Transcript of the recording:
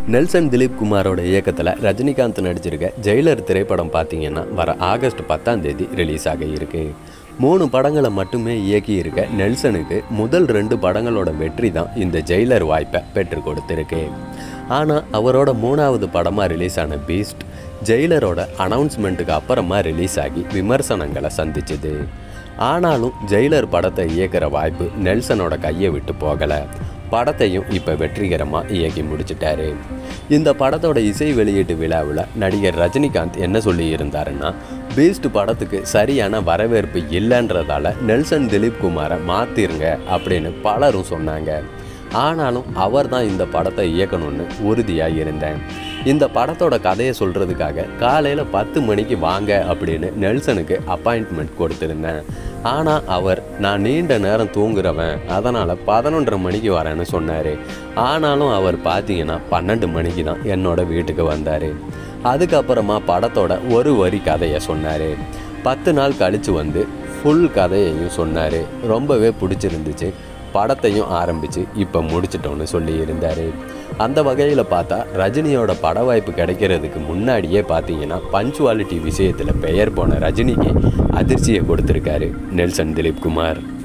Nelson Dilip குமாரோட இயக்கத்தில் Rajinikanth நடிச்சிருக்க Jailer திரைப்படம் பார்த்தீங்கன்னா வர ஆகஸ்ட் பத்தாம் தேதி ரிலீஸ் ஆக இருக்கு மூணு படங்களை மட்டுமே இயக்கி இருக்க நெல்சனுக்கு முதல் ரெண்டு படங்களோட வெற்றி தான் இந்த ஜெயிலர் வாய்ப்பை பெற்றுக் கொடுத்துருக்கு ஆனால் அவரோட மூணாவது படமாக ரிலீஸ் ஆன பீஸ்ட் ஜெயிலரோட அனௌன்ஸ்மெண்ட்டுக்கு அப்புறமா ரிலீஸ் ஆகி விமர்சனங்களை சந்திச்சுது ஆனாலும் ஜெயிலர் படத்தை இயக்குற வாய்ப்பு நெல்சனோட கையை விட்டு போகலை படத்தையும் இப்போ வெற்றிகரமாக இயக்கி முடிச்சிட்டாரு இந்த படத்தோட இசை வெளியீட்டு விழாவில் நடிகர் ரஜினிகாந்த் என்ன சொல்லி இருந்தாருன்னா பீஸ்ட் படத்துக்கு சரியான வரவேற்பு இல்லைன்றதால நெல்சன் திலீப் குமாரை மாற்றிருங்க அப்படின்னு பலரும் சொன்னாங்க ஆனாலும் அவர் தான் இந்த படத்தை இயக்கணும்னு உறுதியாக இருந்தேன் இந்த படத்தோட கதையை சொல்கிறதுக்காக காலையில் பத்து மணிக்கு வாங்க அப்படின்னு நெல்சனுக்கு அப்பாயின்ட்மெண்ட் கொடுத்துருந்தேன் ஆனால் அவர் நான் நீண்ட நேரம் தூங்குறவன் அதனால் பதினொன்றரை மணிக்கு வரேன்னு சொன்னார் ஆனாலும் அவர் பார்த்தீங்கன்னா பன்னெண்டு மணிக்கு தான் என்னோட வீட்டுக்கு வந்தார் அதுக்கப்புறமா படத்தோட ஒரு வரி கதையை சொன்னார் பத்து நாள் கழித்து வந்து ஃபுல் கதையையும் சொன்னார் ரொம்பவே பிடிச்சிருந்துச்சு படத்தையும் ஆரம்பித்து இப்போ முடிச்சிட்டோன்னு சொல்லி இருந்தார் அந்த வகையில் பார்த்தா ரஜினியோட பட வாய்ப்பு கிடைக்கிறதுக்கு முன்னாடியே பார்த்தீங்கன்னா பஞ்சுவாலிட்டி விஷயத்தில் பெயர் போன ரஜினிக்கு அதிர்ச்சியை கொடுத்துருக்காரு நெல்சன் திலீப் குமார்